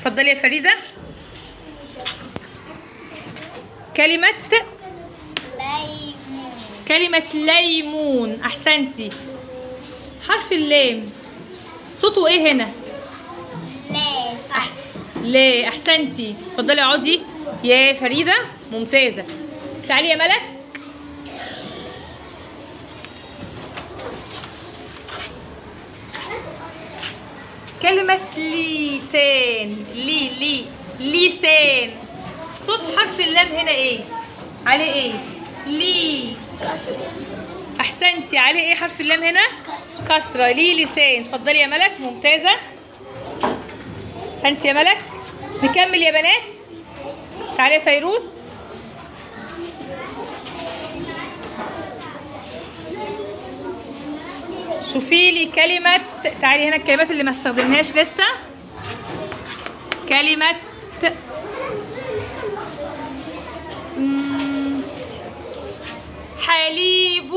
اتفضلي يا فريده كلمه ليمون كلمه ليمون احسنتي حرف اللام صوته ايه هنا لا صح لا احسنتي اتفضلي اقعدي يا فريده ممتازه تعالي يا ملك كلمة لسان لي لي لسان صوت حرف اللام هنا ايه؟ عليه ايه؟ لي احسنتي عليه ايه حرف اللام هنا؟ كسرة لي لسان اتفضلي يا ملك ممتازة احسنتي يا ملك نكمل يا بنات تعالي يا فيروز شوفي لي كلمة تعالي هنا الكلمات اللي ما استخدمناهاش لسه كلمة مم. حليب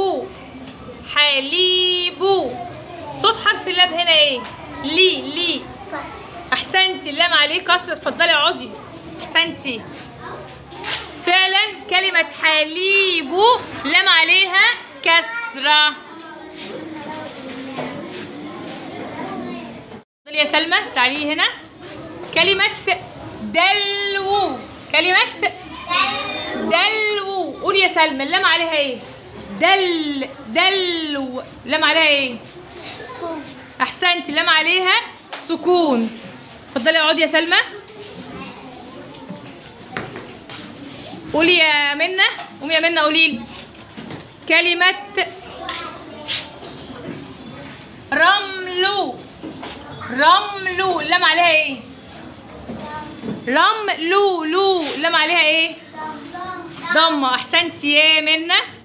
حليب صوت حرف اللام هنا ايه؟ لي لي احسنتي اللام عليه كسر اتفضلي اقعدي احسنتي فعلا كلمة حليب لام عليها كسرة اتفضلي يا سلمى تعالي هنا كلمة دلو كلمة دلو قولي يا سلمى اللام عليها ايه؟ دل دلو اللام عليها ايه؟ سكون احسنتي اللام عليها سكون اتفضلي اقعدي يا سلمى قولي يا منى قومي يا منى قولي لي كلمة رملو رملو اللام عليها ايه؟ رملو لو اللام عليها ايه؟ ضمة احسنتي يا منى